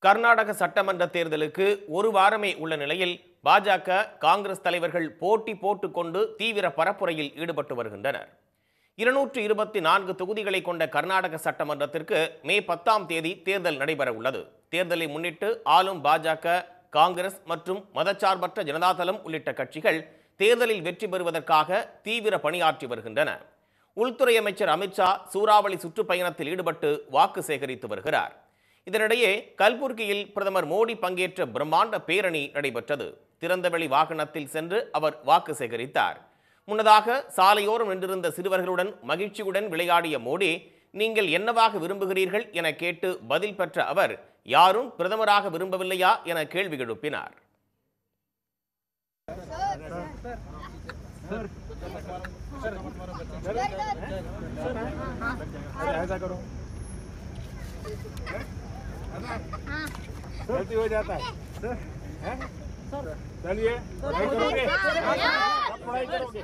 கர்நாடக சட்டமன்ற தேர்தலுக்கு ஒரு வாரமே உள்ள நிலையில் பாஜக காங்கிரஸ் தலைவர்கள் போட்டி போட்டுக்கொண்டு தீவிர பரப்புரையில் ஈடுபட்டு வருகின்றனர் இருநூற்று இருபத்தி நான்கு தொகுதிகளை கொண்ட கர்நாடக சட்டமன்றத்திற்கு மே பத்தாம் தேதி தேர்தல் நடைபெற உள்ளது தேர்தலை முன்னிட்டு ஆளும் பாஜக காங்கிரஸ் மற்றும் மதச்சார்பற்ற ஜனதாதளம் உள்ளிட்ட கட்சிகள் தேர்தலில் வெற்றி பெறுவதற்காக தீவிர பணியாற்றி வருகின்றன உள்துறை அமைச்சர் அமித்ஷா சூறாவளி சுற்றுப்பயணத்தில் ஈடுபட்டு வாக்கு சேகரித்து வருகிறார் இதனிடையே கல்புர்கியில் பிரதமர் மோடி பங்கேற்ற பிரம்மாண்ட பேரணி நடைபெற்றது திறந்தவெளி வாகனத்தில் சென்று அவர் வாக்கு சேகரித்தார் முன்னதாக சாலையோரம் நின்றிருந்த சிறுவர்களுடன் மகிழ்ச்சியுடன் விளையாடிய மோடி நீங்கள் என்னவாக விரும்புகிறீர்கள் என கேட்டு பதில் பெற்ற அவர் யாரும் பிரதமராக விரும்பவில்லையா என கேள்வி எழுப்பினார் ऐसा करो गलती हो जाता है हैं? चलिए पढ़ाई करोगे आप पढ़ाई करोगे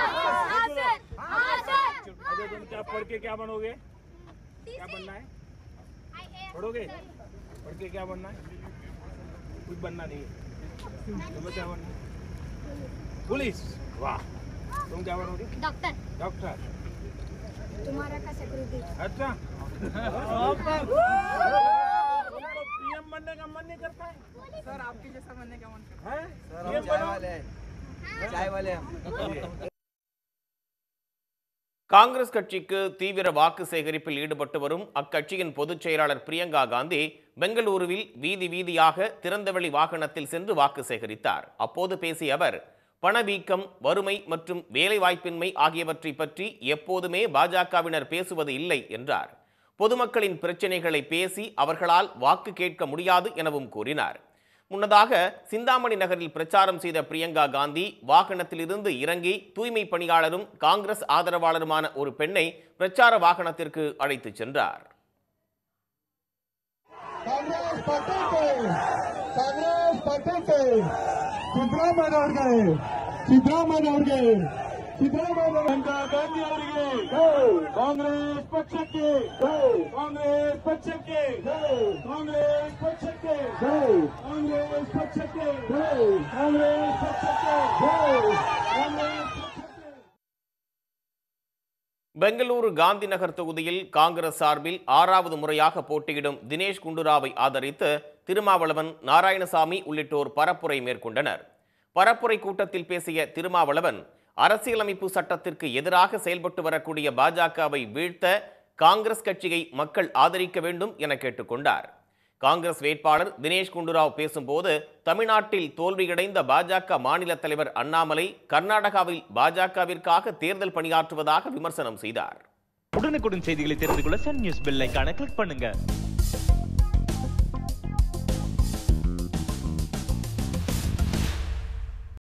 अरे तुम क्या पढ़ के क्या बनोगे क्या बनना है पढ़ोगे पढ़ के क्या बनना है कुछ बनना नहीं है तुम्हें क्या बनना है पुलिस वाह तुम क्या बनोगे डॉक्टर डॉक्टर तुम्हारा का सिक्योरिटी अच्छा पीएम बनने का मन नहीं करता है सर आपके जैसा बनने का मन करता हैं? सर PM हम चाय बनो। वाले हैं चाय वाले हम காங்கிரஸ் கட்சிக்கு தீவிர வாக்கு சேகரிப்பில் ஈடுபட்டு வரும் அக்கட்சியின் பொதுச் செயலாளர் பிரியங்கா காந்தி பெங்களூருவில் வீதி வீதியாக திறந்தவெளி வாகனத்தில் சென்று வாக்கு சேகரித்தார் அப்போது பேசிய அவர் பணவீக்கம் வறுமை மற்றும் வேலைவாய்ப்பின்மை ஆகியவற்றை பற்றி எப்போதுமே பாஜகவினர் பேசுவது இல்லை என்றார் பொதுமக்களின் பிரச்சினைகளை பேசி அவர்களால் வாக்கு கேட்க முடியாது எனவும் கூறினார் முன்னதாக சிந்தாமணி நகரில் பிரச்சாரம் செய்த பிரியங்கா காந்தி வாகனத்திலிருந்து இறங்கி தூய்மை பணியாளரும் காங்கிரஸ் ஆதரவாளருமான ஒரு பெண்ணை பிரச்சார வாகனத்திற்கு அழைத்துச் சென்றார் कांग्रेस पार्टी के कांग्रेस पार्टी के ಸಿದ್ದರಾಮಯ್ಯ ಅವ್ರಿಗೆ ಸಿದ್ದರಾಮಯ್ಯ ಅವ್ರಿಗೆ ಸಿದ್ದರಾಮಯ್ಯ ಗಾಂಧಿ ಅವರಿಗೆ ಕಾಂಗ್ರೆಸ್ ಪಕ್ಷಕ್ಕೆ ಕಾಂಗ್ರೆಸ್ ಪಕ್ಷಕ್ಕೆ ಕಾಂಗ್ರೆಸ್ ಪಕ್ಷಕ್ಕೆ ಕಾಂಗ್ರೆಸ್ ಪಕ್ಷಕ್ಕೆ ಕಾಂಗ್ರೆಸ್ ಪಕ್ಷಕ್ಕೆ ಕಾಂಗ್ರೆಸ್ ಪಕ್ಷಕ್ಕೆ பெங்களூரு காந்தி நகர் தொகுதியில் காங்கிரஸ் சார்பில் ஆறாவது முறையாக போட்டியிடும் தினேஷ் குண்டுராவை ஆதரித்து திருமாவளவன் நாராயணசாமி உள்ளிட்டோர் பரப்புரை மேற்கொண்டனர் பரப்புரை கூட்டத்தில் பேசிய திருமாவளவன் அரசியலமைப்பு சட்டத்திற்கு எதிராக செயல்பட்டு வரக்கூடிய பாஜகவை வீழ்த்த காங்கிரஸ் கட்சியை மக்கள் ஆதரிக்க வேண்டும் என கேட்டுக்கொண்டார் காங்கிரஸ் வேட்பாளர் தினேஷ் குண்டுராவ் பேசும்போது தமிழ்நாட்டில் தோல்வியடைந்த பாஜக மாநில தலைவர் அண்ணாமலை கர்நாடகாவில் பாஜகவிற்காக தேர்தல் பணியாற்றுவதாக விமர்சனம் செய்தார் உடனுக்குடன் செய்திகளை தெரிந்து கொள்ள சன் நியூஸ் பெல் ஐகானை கிளிக் பண்ணுங்க